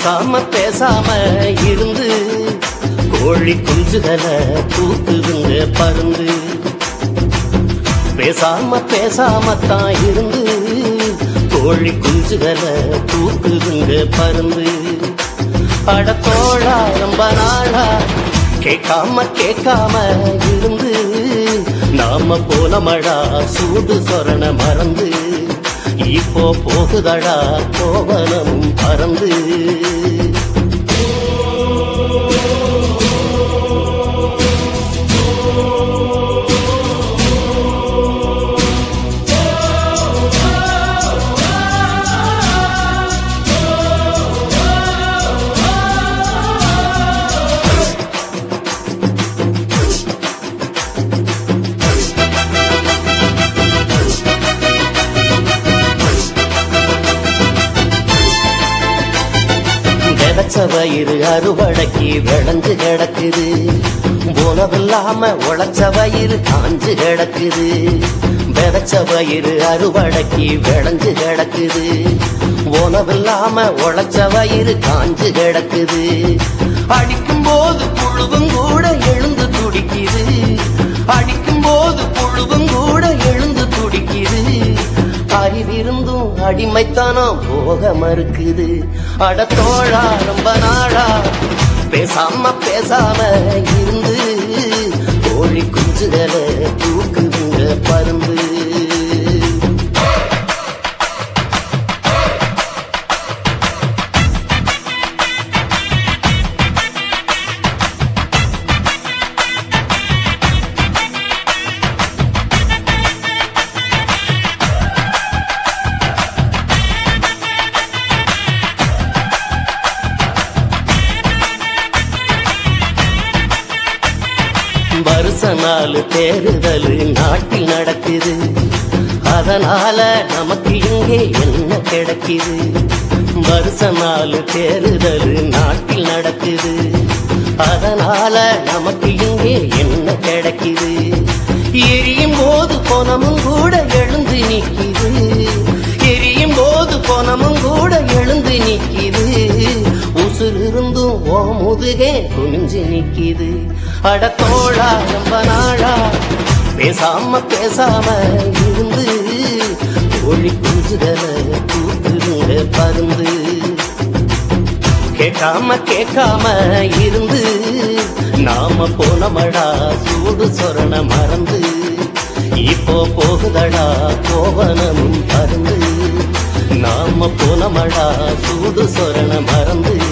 பேசாம பேசாம இருந்து கோழி குஞ்சுகளை தூக்குதுங்க பருந்து பேசாம பேசாம தான் இருந்து கோழி குஞ்சுகளை தூக்குதுங்க பருந்து அடத்தோழா ரொம்ப நாளா கேட்காம கேட்காம இருந்து நாம போன மழா சூடு சொரண மறந்து இப்போ போகுதடா கோவனம் பறந்து விதைச்ச வயிறு அறுவடைக்கு விளைஞ்சு கிடக்குது உணவில்லாம உழைச்ச வயிறு காஞ்சு கிடக்குது விதைச்ச வயிறு அறுவடைக்கு விளைஞ்சு கிடக்குது உணவில்லாம உழைச்ச வயிறு காஞ்சு கிடக்குது அடிக்கும் போது புழுவும் கூட எழுந்து துடிக்குது அடிக்கும் போது புழுவும் கூட எழுந்து துடிக்குது அறிவிருந்தும் அடிமைத்தனம் போக மறுக்குது அடத்தோழா ரொம்ப நாளா பேசாம பேசாம இருந்து கோழி குஞ்சுகளை தூக்குதுங்க பருந்து வருஷ நாலு தேர்தல் நாட்டில் நடக்குது அதனால நமக்கு இங்கே என்ன கிடைக்குது வருஷ நாலு தேர்தல் நாட்டில் நடக்குது அதனால நமக்கு இங்கே என்ன கிடைக்குது எரியும் போது போனமும் கூட எழுந்து நிக்குது எரியும் போது போனமும் கூட எழுந்து நிக்குது உசுர் இருந்தும் ஓ முதுகே குனிஞ்சு நிக்குது அடத்தோழா ரொம்ப நாளா பேசாம பேசாம இருந்து கோழி குஞ்சுகளை தூக்குதுங்க பருந்து கேட்காம கேட்காம இருந்து நாம போனமடா சூடு சொரண மறந்து இப்போ போகுதடா கோவனமும் பறந்து நாம போனமடா சூடு சொரண மறந்து